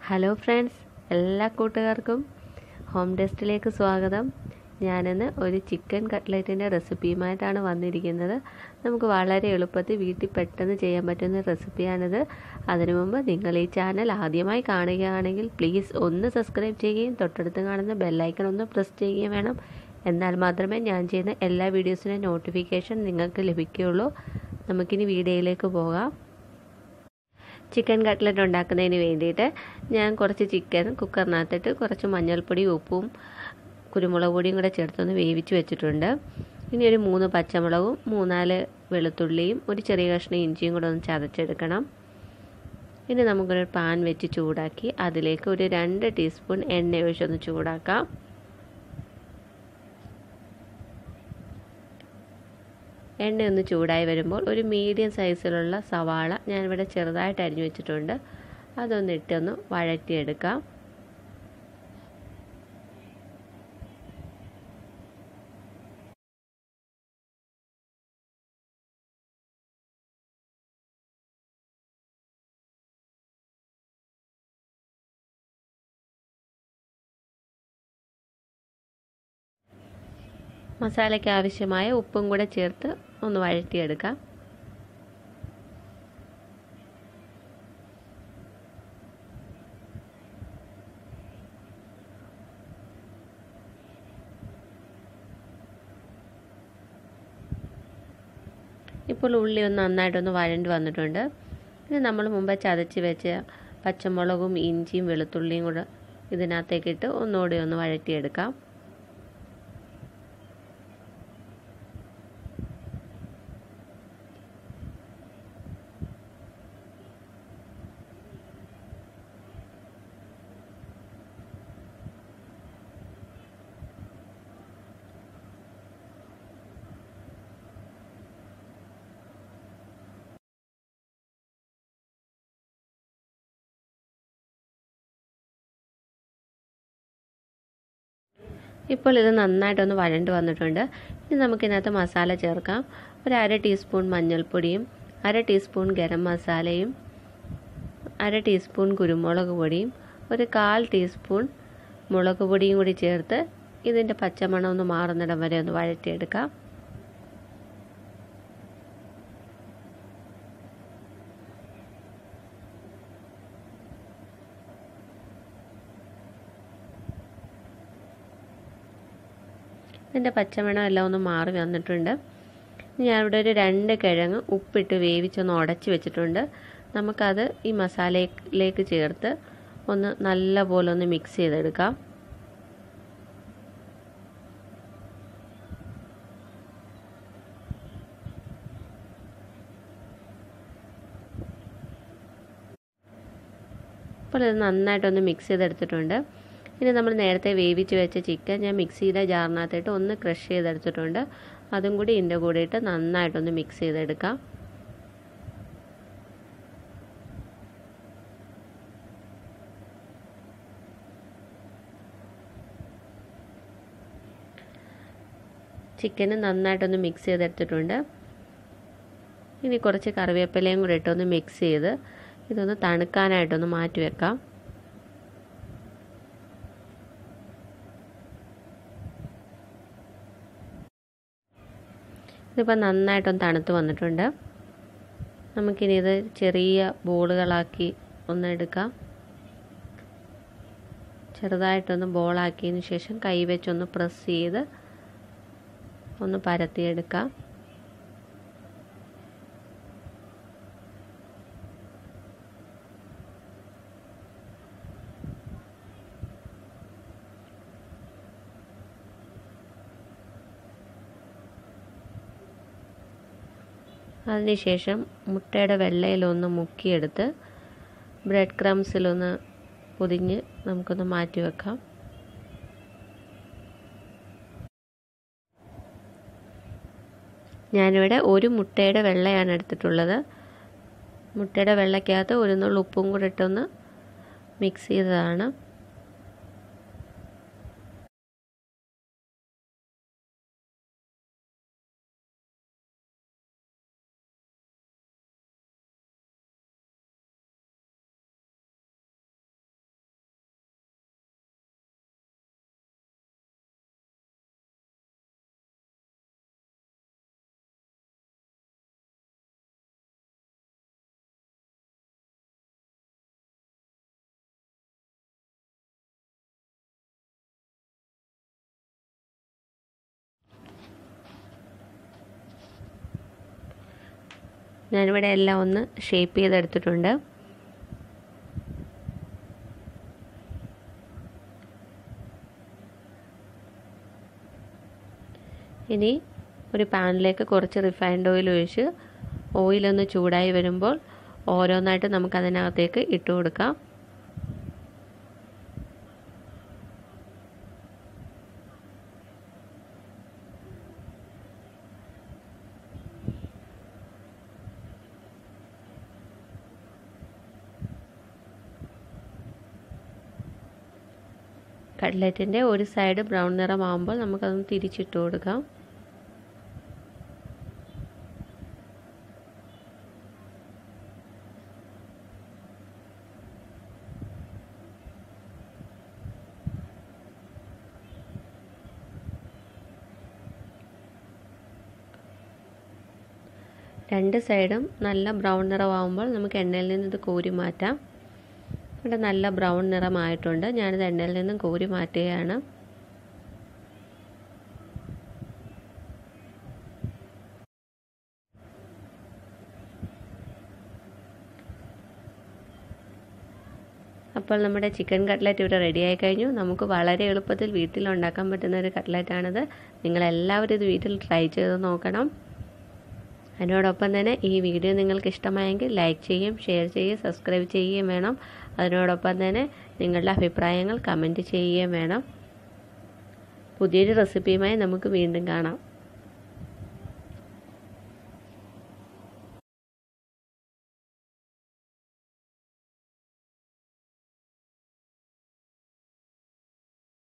hello friends എല്ലാ കൂട്ടുകാർക്കും home ടെസ്റ്റിലേക്ക് സ്വാഗതം ഞാനിന്ന് ഒരു ചിക്കൻ കട്ട്ലറ്റിൻ്റെ റെസിപ്പിയുമായിട്ടാണ് വന്നിരിക്കുന്നത് നമുക്ക് വളരെ എളുപ്പത്തിൽ വീട്ടിൽ പെട്ടെന്ന് ചെയ്യാൻ പറ്റുന്ന റെസിപ്പിയാണിത് അതിനു മുമ്പ് നിങ്ങൾ ഈ ചാനൽ ആദ്യമായി കാണുകയാണെങ്കിൽ പ്ലീസ് ഒന്ന് സബ്സ്ക്രൈബ് ചെയ്യുകയും തൊട്ടടുത്ത് കാണുന്ന ബെല്ലൈക്കൺ ഒന്ന് പ്രസ് ചെയ്യുകയും വേണം എന്നാൽ മാത്രമേ ഞാൻ ചെയ്യുന്ന എല്ലാ വീഡിയോസിൻ്റെ നോട്ടിഫിക്കേഷൻ നിങ്ങൾക്ക് ലഭിക്കുകയുള്ളൂ നമുക്കിനി വീഡിയോയിലേക്ക് പോകാം ചിക്കൻ കട്ട്ലറ്റ് ഉണ്ടാക്കുന്നതിന് വേണ്ടിയിട്ട് ഞാൻ കുറച്ച് ചിക്കൻ കുക്കറിനകത്തിട്ട് കുറച്ച് മഞ്ഞൾപ്പൊടി ഉപ്പും കുരുമുളക് പൊടിയും കൂടെ ചേർത്തൊന്ന് വേവിച്ച് വെച്ചിട്ടുണ്ട് ഇനി ഒരു മൂന്ന് പച്ചമുളകും മൂന്നാല് വെളുത്തുള്ളിയും ഒരു ചെറിയ കഷ്ണം ഇഞ്ചിയും കൂടെ ഒന്ന് ചതച്ചെടുക്കണം ഇനി നമുക്കൊരു പാൻ വെച്ച് ചൂടാക്കി അതിലേക്ക് ഒരു രണ്ട് ടീസ്പൂൺ എണ്ണ ഒഴിച്ചൊന്ന് ചൂടാക്കാം എണ്ണ ഒന്ന് ചൂടായി വരുമ്പോൾ ഒരു മീഡിയം സൈസിലുള്ള സവാള ഞാനിവിടെ ചെറുതായിട്ട് അരിഞ്ഞു വെച്ചിട്ടുണ്ട് അതൊന്ന് ഇട്ടൊന്ന് വഴറ്റിയെടുക്കാം മസാലയ്ക്ക് ആവശ്യമായ ഉപ്പും കൂടെ ചേർത്ത് ഒന്ന് വഴറ്റിയെടുക്കാം ഇപ്പോൾ ഉള്ളി ഒന്ന് നന്നായിട്ടൊന്ന് വഴണ്ട് വന്നിട്ടുണ്ട് ഇനി നമ്മൾ മുമ്പ് ചതച്ച് വെച്ച പച്ചമുളകും ഇഞ്ചിയും വെളുത്തുള്ളിയും കൂടെ ഇതിനകത്തേക്കിട്ട് ഒന്നുകൂടി ഒന്ന് വഴറ്റിയെടുക്കാം ഇപ്പോൾ ഇത് നന്നായിട്ടൊന്ന് വഴണ്ട് വന്നിട്ടുണ്ട് ഇനി നമുക്കിതിനകത്ത് മസാല ചേർക്കാം ഒരു അര ടീസ്പൂൺ മഞ്ഞൾപ്പൊടിയും അര ടീസ്പൂൺ ഗരം മസാലയും അര ടീസ്പൂൺ കുരുമുളക് പൊടിയും ഒരു കാൽ ടീസ്പൂൺ മുളക് പൊടിയും കൂടി ചേർത്ത് ഇതിൻ്റെ പച്ചമണം ഒന്ന് മാറുന്നിടം വരെ ഒന്ന് വഴറ്റിയെടുക്കാം ഇതിൻ്റെ പച്ചമണം എല്ലാം ഒന്ന് മാറി വന്നിട്ടുണ്ട് ഞാനിവിടെ ഒരു രണ്ട് കിഴങ്ങ് ഉപ്പിട്ട് വേവിച്ചൊന്ന് ഉടച്ച് വെച്ചിട്ടുണ്ട് നമുക്കത് ഈ മസാലയിലേക്ക് ചേർത്ത് ഒന്ന് നല്ല പോലെ ഒന്ന് മിക്സ് ചെയ്തെടുക്കാം അപ്പോൾ ഇത് നന്നായിട്ടൊന്ന് മിക്സ് ചെയ്തെടുത്തിട്ടുണ്ട് ഇനി നമ്മൾ നേരത്തെ വേവിച്ച് വെച്ച ചിക്കൻ ഞാൻ മിക്സിയുടെ ജാറിനകത്തിട്ട് ഒന്ന് ക്രഷ് ചെയ്തെടുത്തിട്ടുണ്ട് അതും കൂടി ഇതിൻ്റെ കൂടെ ഇട്ട് നന്നായിട്ടൊന്ന് മിക്സ് ചെയ്തെടുക്കാം ചിക്കന് നന്നായിട്ടൊന്ന് മിക്സ് ചെയ്തെടുത്തിട്ടുണ്ട് ഇനി കുറച്ച് കറിവേപ്പിലയും കൂടെ ഇട്ടൊന്ന് മിക്സ് ചെയ്ത് ഇതൊന്ന് തണുക്കാനായിട്ടൊന്ന് മാറ്റി വെക്കാം ഇതിപ്പോൾ നന്നായിട്ടൊന്ന് തണുത്ത് വന്നിട്ടുണ്ട് നമുക്കിനി ഇത് ചെറിയ ബോളുകളാക്കി ഒന്ന് എടുക്കാം ചെറുതായിട്ടൊന്ന് ബോളാക്കിയതിന് ശേഷം കൈ വെച്ചൊന്ന് പ്രസ് ചെയ്ത് ഒന്ന് പരത്തിയെടുക്കാം അതിനുശേഷം മുട്ടയുടെ വെള്ളയിലൊന്ന് മുക്കിയെടുത്ത് ബ്രെഡ് ക്രംസിലൊന്ന് പൊതിഞ്ഞ് നമുക്കൊന്ന് മാറ്റി വെക്കാം ഞാനിവിടെ ഒരു മുട്ടയുടെ വെള്ളയാണ് എടുത്തിട്ടുള്ളത് മുട്ടയുടെ വെള്ളയ്ക്കകത്ത് ഒരു നുള്ളു ഉപ്പും കൂടെ ഇട്ടൊന്ന് മിക്സ് ചെയ്തതാണ് ഞാനിവിടെ എല്ലാം ഒന്ന് ഷേപ്പ് ചെയ്തെടുത്തിട്ടുണ്ട് ഇനി ഒരു പാനിലേക്ക് കുറച്ച് റിഫൈൻഡ് ഓയിൽ ഒഴിച്ച് ഓയിലൊന്ന് ചൂടായി വരുമ്പോൾ ഓരോന്നായിട്ട് നമുക്ക് അതിനകത്തേക്ക് ഇട്ട് കൊടുക്കാം കട്ട്ലറ്റിൻ്റെ ഒരു സൈഡ് ബ്രൗൺ നിറമാകുമ്പോൾ നമുക്കതൊന്ന് തിരിച്ചിട്ട് കൊടുക്കാം രണ്ട് സൈഡും നല്ല ബ്രൗൺ നിറമാകുമ്പോൾ നമുക്ക് എണ്ണയിൽ നിന്ന് ഇത് കോരി മാറ്റാം ഇവിടെ നല്ല ബ്രൗൺ നിറമായിട്ടുണ്ട് ഞാനിത് എണ്ണയിൽ നിന്നും കോരി മാറ്റുകയാണ് അപ്പോൾ നമ്മുടെ ചിക്കൻ കട്ട്ലറ്റ് ഇവിടെ റെഡിയായി കഴിഞ്ഞു നമുക്ക് വളരെ എളുപ്പത്തിൽ വീട്ടിൽ ഉണ്ടാക്കാൻ പറ്റുന്ന ഒരു കട്ട്ലറ്റാണിത് നിങ്ങളെല്ലാവരും ഇത് വീട്ടിൽ ട്രൈ ചെയ്ത് നോക്കണം അതിനോടൊപ്പം തന്നെ ഈ വീഡിയോ നിങ്ങൾക്ക് ഇഷ്ടമായെങ്കിൽ ലൈക്ക് ചെയ്യുകയും ഷെയർ ചെയ്യുകയും സബ്സ്ക്രൈബ് ചെയ്യുകയും വേണം അതിനോടൊപ്പം തന്നെ നിങ്ങളുടെ അഭിപ്രായങ്ങൾ കമൻറ്റ് ചെയ്യുകയും വേണം പുതിയൊരു റെസിപ്പിയുമായി നമുക്ക് വീണ്ടും കാണാം